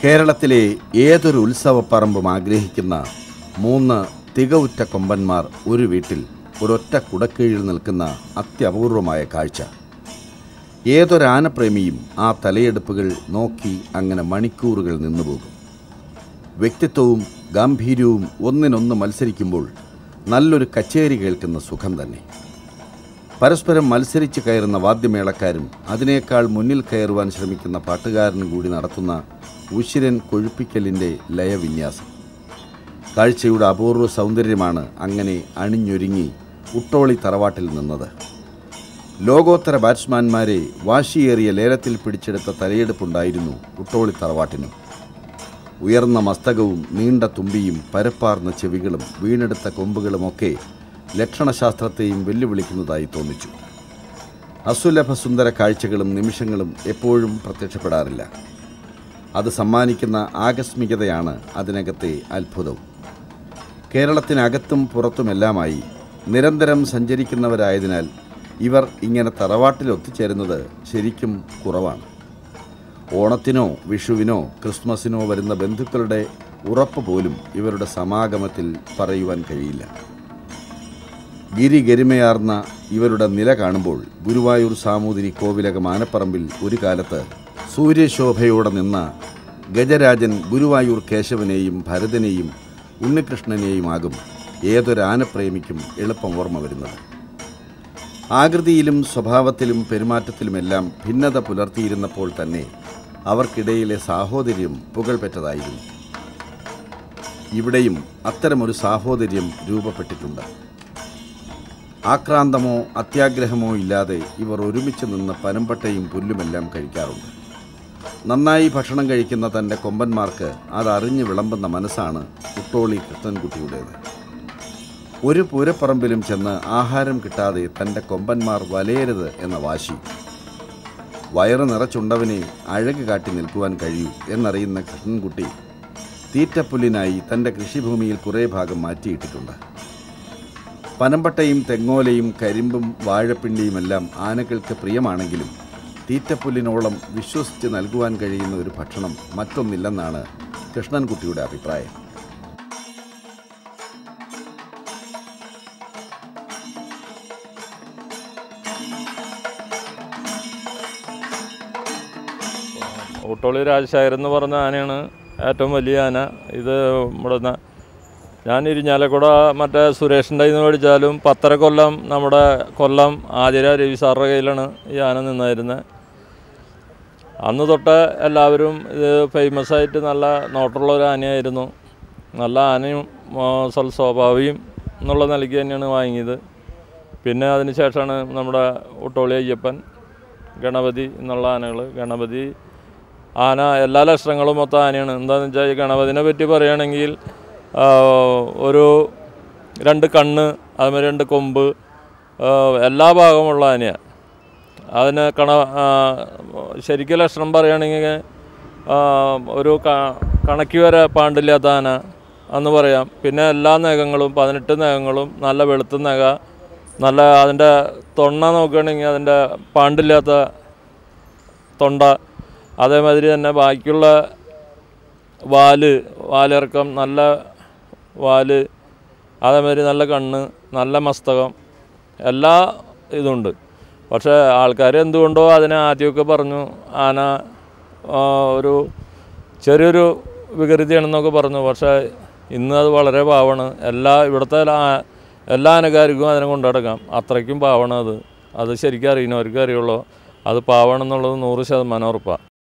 കേരളത്തിലെ ഏതൊരു ഉത്സവപ്പറമ്പും ആഗ്രഹിക്കുന്ന മൂന്ന് തികവുറ്റ കൊമ്പന്മാർ ഒരു വീട്ടിൽ ഒരൊറ്റ കുടക്കീഴിൽ നിൽക്കുന്ന അത്യപൂർവമായ കാഴ്ച ഏതൊരാനപ്രേമിയും ആ തലയെടുപ്പുകൾ നോക്കി അങ്ങനെ മണിക്കൂറുകൾ നിന്നുപോകും വ്യക്തിത്വവും ഗാംഭീര്യവും ഒന്നിനൊന്ന് മത്സരിക്കുമ്പോൾ നല്ലൊരു കച്ചേരി കേൾക്കുന്ന സുഖം തന്നെ പരസ്പരം മത്സരിച്ച് കയറുന്ന വാദ്യമേളക്കാരും അതിനേക്കാൾ മുന്നിൽ കയറുവാൻ ശ്രമിക്കുന്ന പാട്ടുകാരനും കൂടി നടത്തുന്ന ഉശിരൻ കൊഴുപ്പിക്കലിൻ്റെ ലയവിന്യാസം കാഴ്ചയുടെ അപൂർവ സൗന്ദര്യമാണ് അങ്ങനെ അണിഞ്ഞൊരുങ്ങി ഉട്ടോളി തറവാട്ടിൽ നിന്നത് ലോകോത്തര ബാറ്റ്സ്മാൻമാരെ വാശിയേറിയ ലേലത്തിൽ പിടിച്ചെടുത്ത തലയെടുപ്പുണ്ടായിരുന്നു ഉട്ടോളി തറവാട്ടിനും ഉയർന്ന മസ്തകവും നീണ്ട തുമ്പിയും പരപ്പാർന്ന ചെവികളും വീണെടുത്ത കൊമ്പുകളുമൊക്കെ ലക്ഷണശാസ്ത്രത്തെയും വെല്ലുവിളിക്കുന്നതായി തോന്നിച്ചു അസുലഭ സുന്ദര കാഴ്ചകളും നിമിഷങ്ങളും എപ്പോഴും പ്രത്യക്ഷപ്പെടാറില്ല അത് സമ്മാനിക്കുന്ന ആകസ്മികതയാണ് അതിനകത്തെ അത്ഭുതവും കേരളത്തിനകത്തും പുറത്തുമെല്ലാമായി നിരന്തരം സഞ്ചരിക്കുന്നവരായതിനാൽ ഇവർ ഇങ്ങനെ തറവാട്ടിൽ ഒത്തുചേരുന്നത് ശരിക്കും കുറവാണ് ഓണത്തിനോ വിഷുവിനോ ക്രിസ്മസിനോ വരുന്ന ബന്ധുക്കളുടെ ഉറപ്പ് പോലും ഇവരുടെ സമാഗമത്തിൽ പറയുവാൻ കഴിയില്ല ഗിരിഗരിമയാർന്ന ഇവരുടെ നില കാണുമ്പോൾ ഗുരുവായൂർ സാമൂതിരി കോവിലക മാനപ്പറമ്പിൽ ഒരു കാലത്ത് സൂര്യശോഭയോടെ നിന്ന ഗജരാജൻ ഗുരുവായൂർ കേശവനെയും ഭരതനെയും ഉണ്ണികൃഷ്ണനെയുമാകും ഏതൊരാനപ്രേമിക്കും എളുപ്പം ഓർമ്മ വരുന്നത് ആകൃതിയിലും സ്വഭാവത്തിലും പെരുമാറ്റത്തിലുമെല്ലാം ഭിന്നത പുലർത്തിയിരുന്നപ്പോൾ തന്നെ അവർക്കിടയിലെ സാഹോദര്യം പുകൾപെറ്റതായിരുന്നു ഇവിടെയും അത്തരമൊരു സാഹോദര്യം രൂപപ്പെട്ടിട്ടുണ്ട് ആക്രാന്തമോ അത്യാഗ്രഹമോ ഇല്ലാതെ ഇവർ ഒരുമിച്ച് നിന്ന് പനമ്പട്ടയും പുല്ലുമെല്ലാം കഴിക്കാറുണ്ട് നന്നായി ഭക്ഷണം കഴിക്കുന്ന തൻ്റെ കൊമ്പന്മാർക്ക് അതറിഞ്ഞ് വിളമ്പുന്ന മനസ്സാണ് കുട്ടോളി കൃഷ്ണൻകുട്ടിയുടേത് ഒരു പൂരപ്പറമ്പിലും ചെന്ന് ആഹാരം കിട്ടാതെ തൻ്റെ കൊമ്പന്മാർ വലയരുത് എന്ന വാശി വയറ് നിറച്ചുണ്ടവനെ അഴക് കാട്ടി നിൽക്കുവാൻ കഴിയൂ എന്നറിയുന്ന കൃഷ്ണൻകുട്ടി തീറ്റപ്പുല്ലിനായി തൻ്റെ കൃഷിഭൂമിയിൽ കുറേ ഭാഗം മാറ്റിയിട്ടിട്ടുണ്ട് പനമ്പട്ടയും തെങ്ങോലയും കരിമ്പും വാഴപ്പിണ്ടിയുമെല്ലാം ആനകൾക്ക് പ്രിയമാണെങ്കിലും തീറ്റപ്പുല്ലിനോളം വിശ്വസിച്ച് നൽകുവാൻ കഴിയുന്ന ഒരു ഭക്ഷണം മറ്റൊന്നില്ലെന്നാണ് കൃഷ്ണൻകുട്ടിയുടെ അഭിപ്രായം ഊട്ടോളി രാജശേഖരൻ എന്ന് പറഞ്ഞ ആനയാണ് ഏറ്റവും വലിയ ആന ഇത് നമ്മുടെ ന- ഞാൻ ഇരിഞ്ഞാലക്കുട മറ്റേ സുരേഷിൻ്റെ നിന്ന് മേടിച്ചാലും പത്തര കൊല്ലം നമ്മുടെ കൊല്ലം ആതിര രവി സാറിൻ്റെ കയ്യിലാണ് ഈ ആന നിന്നായിരുന്നത് അന്ന് തൊട്ട് എല്ലാവരും ഇത് ഫേമസ് ആയിട്ട് നല്ല നോട്ടുള്ള ഒരു ആനയായിരുന്നു നല്ല ആനയും ആ, സ്വൽ സ്വാഭാവികം എന്നുള്ള നിലയ്ക്ക് തന്നെയാണ് വാങ്ങിയത് പിന്നെ അതിന് ശേഷമാണ് നമ്മുടെ ഉട്ടോളി അയ്യപ്പൻ ഗണപതി എന്നുള്ള ആനകൾ ഗണപതി ആന എല്ലാ ലക്ഷണങ്ങളും മൊത്തം ആനയാണ് എന്താണെന്ന് വെച്ചാൽ ഈ ഗണപതിനെ പറ്റി പറയുകയാണെങ്കിൽ ആ, ഒരു രണ്ട് കണ്ണ് അതുമാതിരി രണ്ട് കൊമ്പ് ആ, എല്ലാ ഭാഗമുള്ള ആനയാണ് അതിന് കണ ആ, ശരിക്കും ലക്ഷണം പറയുകയാണെങ്കിൽ ആ, ഒരു ക- കണക്കി വരെ പാണ്ടില്ലാത്ത ആന എന്ന് പറയാം പിന്നെ എല്ലാ നഖങ്ങളും പതിനെട്ട് നഖങ്ങളും നല്ല വെളുത്ത നഖ നല്ല അതിൻ്റെ തൊണ്ണ നോക്കുകയാണെങ്കിൽ അതിൻ്റെ പാണ്ടില്ലാത്ത തൊണ്ട അതേമാതിരി തന്നെ ബാക്കിയുള്ള വാല് വാലിറക്കം നല്ല വാല് അതേമാതിരി നല്ല കണ്ണ് നല്ല മസ്തകം എല്ലാ ഇതുണ്ട് പക്ഷേ ആൾക്കാർ എന്തുകൊണ്ടോ അതിനെ ആദ്യമൊക്കെ പറഞ്ഞു ആന ആ, ഒരു ചെറിയൊരു വികൃതിയാണെന്നൊക്കെ പറഞ്ഞു പക്ഷേ ഇന്ന് അത് വളരെ പാവാണ് എല്ലാ ഇവിടുത്തെ എല്ലാ- എല്ലാ ആനക്കാർക്കും അതിനെ കൊണ്ടുനടക്കാം അത്രയ്ക്കും പാവാണ് അത് അത് ശരിക്കും അറിയുന്നവർക്ക് അറിയുള്ളൂ അത് പാവണമെന്നുള്ളത് നൂറ് ശതമാനം ഉറപ്പാണ്